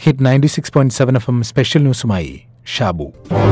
hit ninety six point seven F M special ന്യൂസുമായി ഷാബു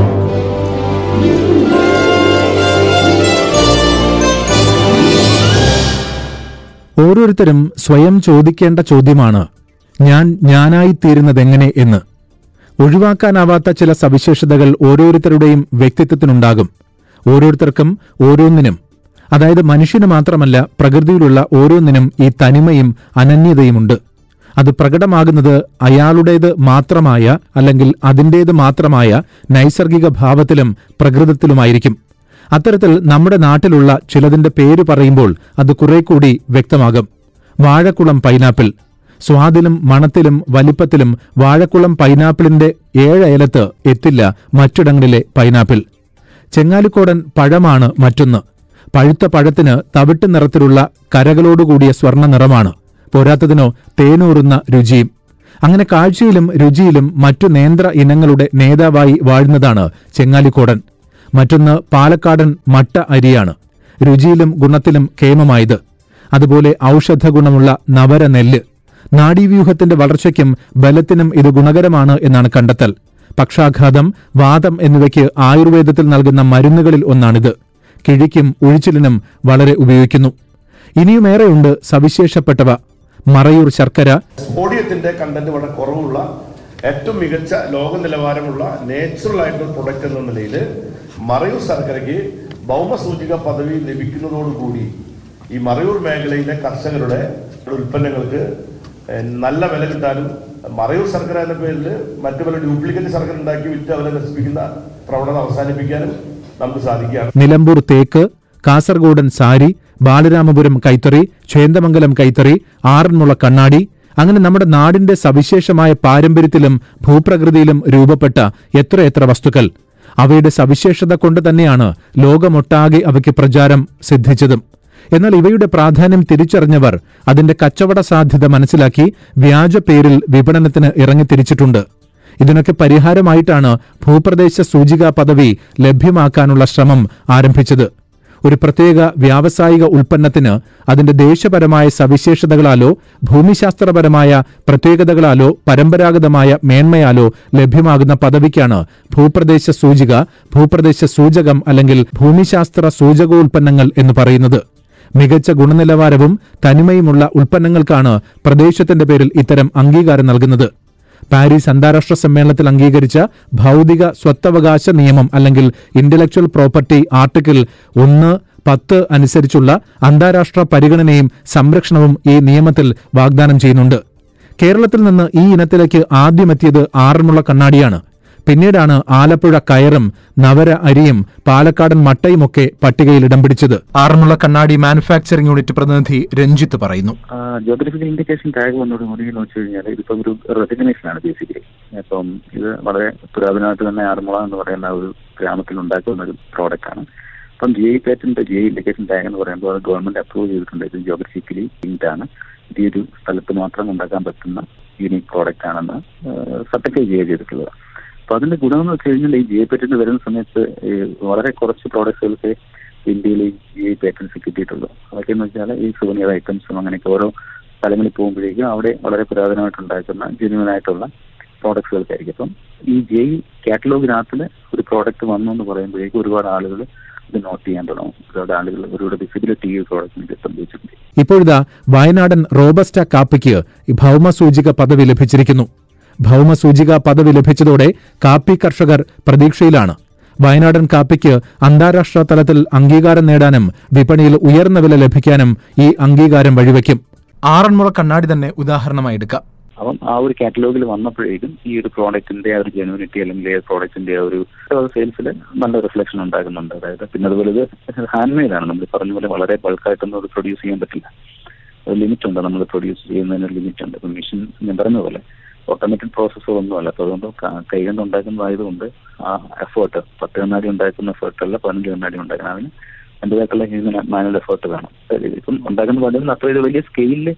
ഓരോരുത്തരും സ്വയം ചോദിക്കേണ്ട ചോദ്യമാണ് ഞാൻ ഞാനായിത്തീരുന്നതെങ്ങനെ എന്ന് ഒഴിവാക്കാനാവാത്ത ചില സവിശേഷതകൾ ഓരോരുത്തരുടെയും വ്യക്തിത്വത്തിനുണ്ടാകും ഓരോരുത്തർക്കും ഓരോന്നിനും അതായത് മനുഷ്യന് മാത്രമല്ല പ്രകൃതിയിലുള്ള ഓരോന്നിനും ഈ തനിമയും അനന്യതയുമുണ്ട് അത് പ്രകടമാകുന്നത് അയാളുടേത് മാത്രമായ അല്ലെങ്കിൽ അതിന്റേത് മാത്രമായ നൈസർഗിക ഭാവത്തിലും പ്രകൃതത്തിലുമായിരിക്കും അത്തരത്തിൽ നമ്മുടെ നാട്ടിലുള്ള ചിലതിന്റെ പേര് പറയുമ്പോൾ അത് കുറെ കൂടി വ്യക്തമാകും വാഴക്കുളം പൈനാപ്പിൾ സ്വാദിലും മണത്തിലും വലിപ്പത്തിലും വാഴക്കുളം പൈനാപ്പിളിന്റെ ഏഴയലത്ത് എത്തില്ല മറ്റിടങ്ങളിലെ പൈനാപ്പിൾ ചെങ്ങാലിക്കോടൻ പഴമാണ് മറ്റൊന്ന് പഴുത്ത പഴത്തിന് തവിട്ട് നിറത്തിലുള്ള കരകളോടുകൂടിയ സ്വർണ്ണ നിറമാണ് പോരാത്തതിനോ തേനൂറുന്ന രുചിയും അങ്ങനെ കാഴ്ചയിലും രുചിയിലും മറ്റു നേന്ത്ര ഇനങ്ങളുടെ നേതാവായി വാഴുന്നതാണ് ചെങ്ങാലിക്കോടൻ മറ്റൊന്ന് പാലക്കാടൻ മട്ട അരിയാണ് രുചിയിലും ഗുണത്തിലും കേമമായത് അതുപോലെ ഔഷധ ഗുണമുള്ള നവര നെല്ല് നാഡീവ്യൂഹത്തിന്റെ വളർച്ചയ്ക്കും ബലത്തിനും ഇത് ഗുണകരമാണ് എന്നാണ് കണ്ടെത്തൽ പക്ഷാഘാതം വാദം എന്നിവയ്ക്ക് ആയുർവേദത്തിൽ നൽകുന്ന മരുന്നുകളിൽ ഒന്നാണിത് കിഴിക്കും ഉഴിച്ചിലിനും വളരെ ഉപയോഗിക്കുന്നു ഇനിയുമേറെയുണ്ട് സവിശേഷപ്പെട്ടവ മറയൂർ ശർക്കര സോഡിയത്തിന്റെ കണ്ടന്റ് വളരെ കുറവുള്ള ഏറ്റവും മികച്ച ലോക നിലവാരമുള്ള നാച്ചുറൽ ആയിട്ടുള്ള പ്രൊഡക്റ്റ് എന്ന നിലയിൽ മറയൂർ ശർക്കരയ്ക്ക് ഭൗമസൂചിക പദവി ലഭിക്കുന്നതോടുകൂടി ഈ മറയൂർ മേഖലയിലെ കർഷകരുടെ ഉൽപ്പന്നങ്ങൾക്ക് ഏഹ്, നല്ല വില കിട്ടാനും മറയൂർ ശർക്കര എന്ന പേരിൽ മറ്റു പല ഡ്യൂപ്ലിക്കേറ്റ് ശർക്കര ഉണ്ടാക്കി വിറ്റ് അവരെ നശിപ്പിക്കുന്ന പ്രവണത അവസാനിപ്പിക്കാനും നമുക്ക് സാധിക്കുകയാണ് നിലമ്പൂർ തേക്ക് കാസർഗോഡൻ സാരി ബാലരാമപുരം കൈത്തറി ചേന്ദമംഗലം കൈത്തറി ആറന്മുള കണ്ണാടി അങ്ങനെ നമ്മുടെ നാടിന്റെ സവിശേഷമായ പാരമ്പര്യത്തിലും ഭൂപ്രകൃതിയിലും രൂപപ്പെട്ട എത്രയെത്ര വസ്തുക്കൾ അവയുടെ സവിശേഷത കൊണ്ട് തന്നെയാണ് ലോകമൊട്ടാകെ അവയ്ക്ക് പ്രചാരം സിദ്ധിച്ചതും എന്നാൽ ഇവയുടെ പ്രാധാന്യം തിരിച്ചറിഞ്ഞവർ അതിന്റെ കച്ചവട സാധ്യത മനസ്സിലാക്കി വ്യാജ പേരിൽ വിപണനത്തിന് ഇറങ്ങിത്തിരിച്ചിട്ടുണ്ട് ഇതിനൊക്കെ പരിഹാരമായിട്ടാണ് ഭൂപ്രദേശ സൂചികാ പദവി ലഭ്യമാക്കാനുള്ള ശ്രമം ആരംഭിച്ചത് ഒരു പ്രത്യേക വ്യാവസായിക ഉൽപ്പന്നത്തിന് അതിന്റെ ദേശപരമായ സവിശേഷതകളാലോ ഭൂമിശാസ്ത്രപരമായ പ്രത്യേകതകളാലോ പരമ്പരാഗതമായ മേന്മയാലോ ലഭ്യമാകുന്ന പദവിക്കാണ് ഭൂപ്രദേശ സൂചിക ഭൂപ്രദേശ സൂചകം അല്ലെങ്കിൽ ഭൂമിശാസ്ത്ര സൂചകോൽപ്പന്നങ്ങൾ എന്ന് പറയുന്നത് മികച്ച ഗുണനിലവാരവും തനിമയുമുള്ള ഉൽപ്പന്നങ്ങൾക്കാണ് പ്രദേശത്തിന്റെ പേരിൽ ഇത്തരം അംഗീകാരം നൽകുന്നത് പാരീസ് അന്താരാഷ്ട്ര സമ്മേളനത്തിൽ അംഗീകരിച്ച ഭൗതിക സ്വത്തവകാശ നിയമം അല്ലെങ്കിൽ ഇന്റലക്ച്വൽ പ്രോപ്പർട്ടി ആർട്ടിക്കിൾ ഒന്ന് പത്ത് അനുസരിച്ചുള്ള അന്താരാഷ്ട്ര പരിഗണനയും സംരക്ഷണവും ഈ നിയമത്തിൽ വാഗ്ദാനം ചെയ്യുന്നുണ്ട് കേരളത്തിൽ നിന്ന് ഈ ഇനത്തിലേക്ക് ആദ്യമെത്തിയത് ആറന്മുള കണ്ണാടിയാണ് പിന്നീടാണ് ആലപ്പുഴ കയറും നവര അരിയും പാലക്കാടൻ മട്ടയുമൊക്കെ പട്ടികയിൽ ഇടം പിടിച്ചത് ആറന്മുള കണ്ണാടി മാനുഫാക്ചറിംഗ് യൂണിറ്റ് പ്രതിനിധി രഞ്ജിത്ത് പറയുന്നു ജോഗ്രഫിക്കൽ ഇൻഡിക്കേഷൻ ടാഗ് വന്നതോടുകൂടി എന്ന് വെച്ച് കഴിഞ്ഞാൽ ഇതിപ്പം ഒരു റെസിഗ്നേഷൻ ആണ് ബേസിക്കലി അപ്പം ഇത് വളരെ പുരാതനമായിട്ട് തന്നെ ആറന്മുള എന്ന് പറയുന്ന ഒരു ഗ്രാമത്തിൽ ഉണ്ടാക്കുന്ന ഒരു പ്രോഡക്റ്റ് ആണ് appam G I patent G I indication tag എന്ന് പറയുമ്പോൾ അത് ഗവൺമെന്റ് അപ്രൂവ് ചെയ്തിട്ടുണ്ട് ഇത് ജോഗ്രഫിക്കലി ലിങ്ക്ഡ് ആണ് ഇത് ഈ ഒരു സ്ഥലത്ത് മാത്രം ഉണ്ടാക്കാൻ പറ്റുന്ന യൂണിക് പ്രോഡക്റ്റ് ആണെന്ന് സർട്ടിഫൈ ചെയ്യുക ചെയ്തിട്ടുള്ളത് അപ്പൊ അതിന്റെ ഗുണം എന്ന് വെച്ച് കഴിഞ്ഞാൽ ഈ ജി ഐ പാറ്റന്റ് വരുന്ന സമയത്ത് ഈ വളരെ കുറച്ച് പ്രോഡക്ട്സുകൾക്ക് ഇന്ത്യയിൽ ജി ഐ പാറ്റൻസ് കിട്ടിയിട്ടുള്ളൂ അതൊക്കെ എന്ന് വെച്ചാൽ ഈ സുവനിയർ ഐറ്റംസും അങ്ങനെയൊക്കെ ഓരോ സ്ഥലങ്ങളിൽ പോകുമ്പോഴേക്കും അവിടെ വളരെ പുരാതനമായിട്ട് ഉണ്ടാക്കുന്ന ജെന്യൂൻ ആയിട്ടുള്ള പ്രോഡക്ട്സുകൾക്കായിരിക്കും അപ്പം ഈ ജി ഐ കാറ്റലോഗിനകത്തിൽ ഒരു പ്രോഡക്റ്റ് വന്നു എന്ന് പറയുമ്പോഴേക്കും ഒരുപാട് ആളുകൾ ഇത് നോട്ട് ചെയ്യാൻ തുടങ്ങും ഒരുപാട് ആളുകൾ ഒരുപാട് വിസിബിലിറ്റി ഈ പ്രോഡക്റ്റിന് സംഭവിച്ചിട്ടുണ്ട് ഇപ്പോഴിതാ വയനാടൻ റോബസ്റ്റ കാപ്പിക്ക് ഈ ഭൗമസൂചിക പദവി ലഭിച്ചിരിക്കുന്നു ഭൗമസൂചിക പദവി ലഭിച്ചതോടെ കാപ്പി കർഷകർ പ്രതീക്ഷയിലാണ് വയനാടൻ കാപ്പിക്ക് അന്താരാഷ്ട്ര തലത്തിൽ അംഗീകാരം നേടാനും വിപണിയിൽ ഉയർന്ന വില ലഭിക്കാനും ഈ അംഗീകാരം വഴിവെക്കും ആറന്മുള കണ്ണാടി തന്നെ ഉദാഹരണമായി എടുക്കാം അപ്പം ആ ഒരു കാറ്റലോഗിൽ വന്നപ്പോഴേക്കും ഈ ഒരു പ്രോഡക്റ്റിന്റെ ആ ഒരു ജെനുവിനിറ്റി അല്ലെങ്കിൽ ഈ പ്രോഡക്റ്റിന്റെ ആ ഒരു സെയിൽസിൽ നല്ല റിഫ്ലക്ഷൻ ഉണ്ടാകുന്നുണ്ട് അതായത് പിന്നെ അതുപോലെ ഇത് ഹാൻഡ് മെയ്ഡ് ആണ് നമ്മൾ പറഞ്ഞ പോലെ വളരെ ബൾക്കായിട്ടൊന്നും അത് പ്രൊഡ്യൂസ് ചെയ്യാൻ പറ്റില്ല ഒരു ലിമിറ്റ് ഉണ്ട് നമ്മൾ പ്രൊഡ്യൂസ് ചെയ്യുന്നതിന് ഒരു ലിമിറ്റ് ഉണ്ട് ഇപ്പം മെഷീൻ ഞാൻ പറഞ്ഞ പോലെ ഓട്ടോമാറ്റിക് പ്രോസസ്സുകളൊന്നുമല്ല അപ്പോൾ അതുകൊണ്ട് ക- കൈ കൊണ്ട് ഉണ്ടാക്കുന്നതായതുകൊണ്ട് ആ എഫേർട്ട് പത്ത് കണ്ണാടി ഉണ്ടാക്കുന്ന എഫേർട്ട് അല്ല പതിനഞ്ച് കണ്ണാടി ഉണ്ടാക്കണം അതിന് അതിൻ്റെതായിട്ടുള്ള ഹ്യൂമൻ മാനുവൽ എഫേർട്ട് വേണം അതായത് ഇപ്പം ഉണ്ടാക്കുന്ന പലതും അത്ര ഇത് വലിയ സ്കെയിലിൽ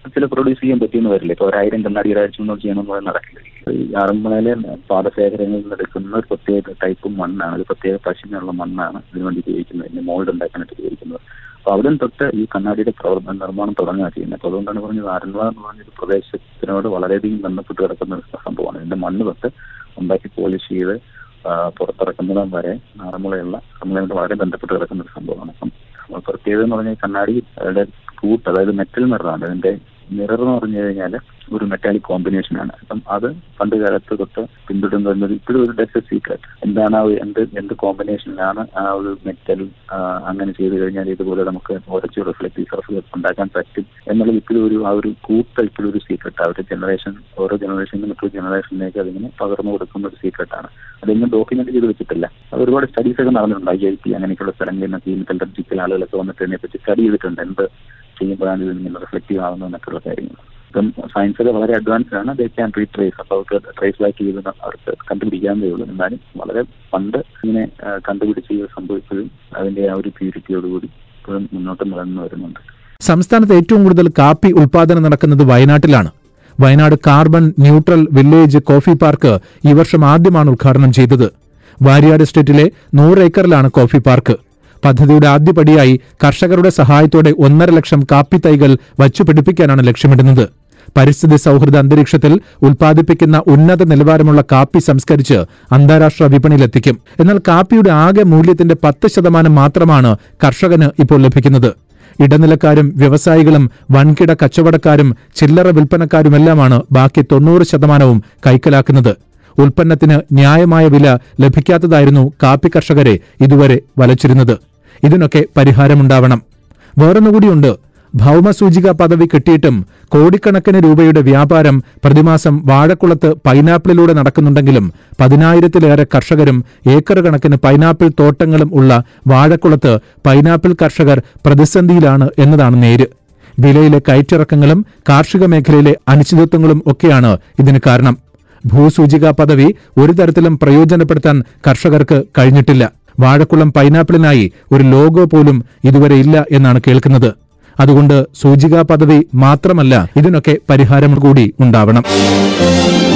ചില പ്രൊഡ്യൂസ് ചെയ്യാൻ പറ്റിയെന്ന് വരില്ല ഇപ്പൊ ഒരായിരം കണ്ണാടി ഒരാഴ്ച കൊണ്ട് ചെയ്യണമെന്ന് പറഞ്ഞാൽ നടക്കില്ല ഈ ആറന്മുളയിലെ പാടശേഖരങ്ങളിൽ നിന്ന് എടുക്കുന്ന ഒരു പ്രത്യേക ടൈപ്പ് മണ്ണാണ് ഒരു പ്രത്യേക പശുവിനുള്ള മണ്ണാണ് ഇതിനു വേണ്ടി ഉപയോഗിക്കുന്നത് ഇതിന്റെ മോൾഡ് ഉണ്ടാക്കാനായിട്ട് ഉപയോഗിക്കുന്നത് അപ്പൊ അവിടെ തൊട്ട് ഈ കണ്ണാടിയുടെ പ്രവർത്തന നിർമ്മാണം തുടങ്ങുക ചെയ്യുന്നത് അപ്പൊ അതുകൊണ്ടാണ് പറഞ്ഞത് ആറന്മുള എന്ന് പറഞ്ഞൊരു പ്രദേശത്തിനോട് വളരെയധികം ബന്ധപ്പെട്ട് കിടക്കുന്ന ഒരു സംഭവമാണ് ഇതിന്റെ മണ്ണ് തൊട്ട് ഉണ്ടാക്കി പോളിഷ് ചെയ്ത് ആ, പുറത്തിറക്കുന്നിടം വരെ ആറന്മുളയുള്ള ആറന്മുളയോട് വളരെ ബന്ധപ്പെട്ട് കിടക്കുന്ന ഒരു സംഭവമാണ് അപ്പം അപ്പോൾ പ്രത്യേകത എന്ന് പറഞ്ഞാൽ കണ്ണാടിയുടെ കൂട്ട് അതായത് മെറ്റൽ മിററാണ് അതിന്റെ മിറർ എന്ന് പറഞ്ഞു കഴിഞ്ഞാൽ ഒരു മെറ്റാലിക് കോമ്പിനേഷൻ ആണ് അപ്പം അത് പണ്ട് കാലത്ത് തൊട്ട് പിന്തുടർന്ന് വരുന്നത് ഇപ്പോഴും ഒരു ഡെസ് സീക്രട്ട് എന്താണ് ആ ഒരു- എന്ത് എന്ത് കോമ്പിനേഷനിലാണ് ആ ഒരു മെറ്റൽ അങ്ങനെ ചെയ്തു കഴിഞ്ഞാൽ ഇതുപോലെ നമുക്ക് ഉറച്ചു റിഫ്ലക്റ്റീവ് സർഫസ് ഉണ്ടാക്കാൻ പറ്റും എന്നുള്ളത് ഇപ്പോഴും ഒരു ആ ഒരു കൂട്ട ഇപ്പോഴും ഒരു സീക്രട്ട് ആ ഒരു ജനറേഷൻ ഓരോ ജനറേഷനിലും മറ്റൊരു ജനറേഷനിലേക്ക് അതിങ്ങനെ പകർന്നു കൊടുക്കുന്ന ഒരു സീക്രട്ടാണ് അതൊന്നും ഡോക്യുമെന്റ് ചെയ്ത് വെച്ചിട്ടില്ല അത് ഒരുപാട് സ്റ്റഡീസ് ഒക്കെ നടന്നിട്ടുണ്ട് ഐ ഐ ടി അങ്ങനെയൊക്കെയുള്ള സ്ഥലങ്ങളിൽ നിന്നൊക്കെ ഈ മെറ്റലർജിക്കൽ ആളുകളൊക്കെ വന്നിട്ട് ഇതിനെപ്പറ്റി സ്റ്റഡി ചെയ്തിട്ടുണ്ട് എന്ത് ചെയ്യുമ്പോഴാണ് ഇത് ഇങ്ങനെ റിഫ്ലക്റ്റീവ് ആവുന്നതെന്നൊക്കെയുള്ള കാര്യങ്ങൾ ഇപ്പം സയൻസ് ഒക്കെ വളരെ അഡ്വാൻസ് ആണ് ദേ ക്യാൻ റീട്രേസ് അപ്പോൾ അവർക്ക് ട്രേസ് ബാക്ക് ചെയ്ത് അവർക്ക് കണ്ടുപിടിക്കാവുന്നതേ ഉള്ളൂ എന്നാലും വളരെ പണ്ട് ഇങ്ങനെ ആ, കണ്ടുപിടിച്ച് ഇത് സംഭവിച്ചതും അതിന്റെ ആ ഒരു പ്യൂരിറ്റിയോടുകൂടി ഇപ്പോഴും മുന്നോട്ട് നിലനിന്ന് വരുന്നുണ്ട് സംസ്ഥാനത്ത് ഏറ്റവും കൂടുതൽ കാപ്പി ഉൽപാദനം നടക്കുന്നത് വയനാട്ടിലാണ് Wayanad carbon neutral village coffee park ഈ വർഷം ആദ്യമാണ് ഉദ്ഘാടനം ചെയ്തത് വാരിയാട് എസ്റ്റേറ്റിലെ നൂറ് ഏക്കറിലാണ് കോഫി പാർക്ക് പദ്ധതിയുടെ ആദ്യപടിയായി കർഷകരുടെ സഹായത്തോടെ ഒന്നര ലക്ഷം കാപ്പി തൈകൾ വച്ചുപിടിപ്പിക്കാനാണ് ലക്ഷ്യമിടുന്നത് പരിസ്ഥിതി സൗഹൃദ അന്തരീക്ഷത്തിൽ ഉൽപ്പാദിപ്പിക്കുന്ന ഉന്നത നിലവാരമുള്ള കാപ്പി സംസ്കരിച്ച് അന്താരാഷ്ട്ര വിപണിയിലെത്തിക്കും എന്നാൽ കാപ്പിയുടെ ആകെ മൂല്യത്തിന്റെ പത്ത് ശതമാനം മാത്രമാണ് കർഷകന് ഇപ്പോൾ ലഭിക്കുന്നത് ഇടനിലക്കാരും വ്യവസായികളും വൻകിട കച്ചവടക്കാരും ചില്ലറ വിൽപ്പനക്കാരുമെല്ലാമാണ് ബാക്കി തൊണ്ണൂറ് ശതമാനവും കൈക്കലാക്കുന്നത് ഉൽപ്പന്നത്തിന് ന്യായമായ വില ലഭിക്കാത്തതായിരുന്നു കാപ്പി കർഷകരെ ഇതുവരെ വലച്ചിരുന്നത് ഇതിനൊക്കെ പരിഹാരമുണ്ടാവണം വേറൊന്നുകൂടിയുണ്ട് ഭൗമസൂചിക പദവി കിട്ടിയിട്ടും കോടിക്കണക്കിന് രൂപയുടെ വ്യാപാരം പ്രതിമാസം വാഴക്കുളത്ത് പൈനാപ്പിളിലൂടെ നടക്കുന്നുണ്ടെങ്കിലും പതിനായിരത്തിലേറെ കർഷകരും ഏക്കർ കണക്കിന് പൈനാപ്പിൾ തോട്ടങ്ങളും ഉള്ള വാഴക്കുളത്ത് പൈനാപ്പിൾ കർഷകർ പ്രതിസന്ധിയിലാണ് എന്നതാണ് നേര് വിലയിലെ കയറ്റിറക്കങ്ങളും കാർഷിക മേഖലയിലെ അനിശ്ചിതത്വങ്ങളും ഒക്കെയാണ് ഇതിന് കാരണം ഭൂസൂചിക പദവി ഒരു തരത്തിലും പ്രയോജനപ്പെടുത്താൻ കർഷകർക്ക് കഴിഞ്ഞിട്ടില്ല വാഴക്കുളം പൈനാപ്പിളിനായി ഒരു ലോഗോ പോലും ഇതുവരെ ഇല്ല എന്നാണ് കേൾക്കുന്നത് അതുകൊണ്ട് സൂചികാ പദവി മാത്രമല്ല ഇതിനൊക്കെ പരിഹാരം കൂടി ഉണ്ടാവണം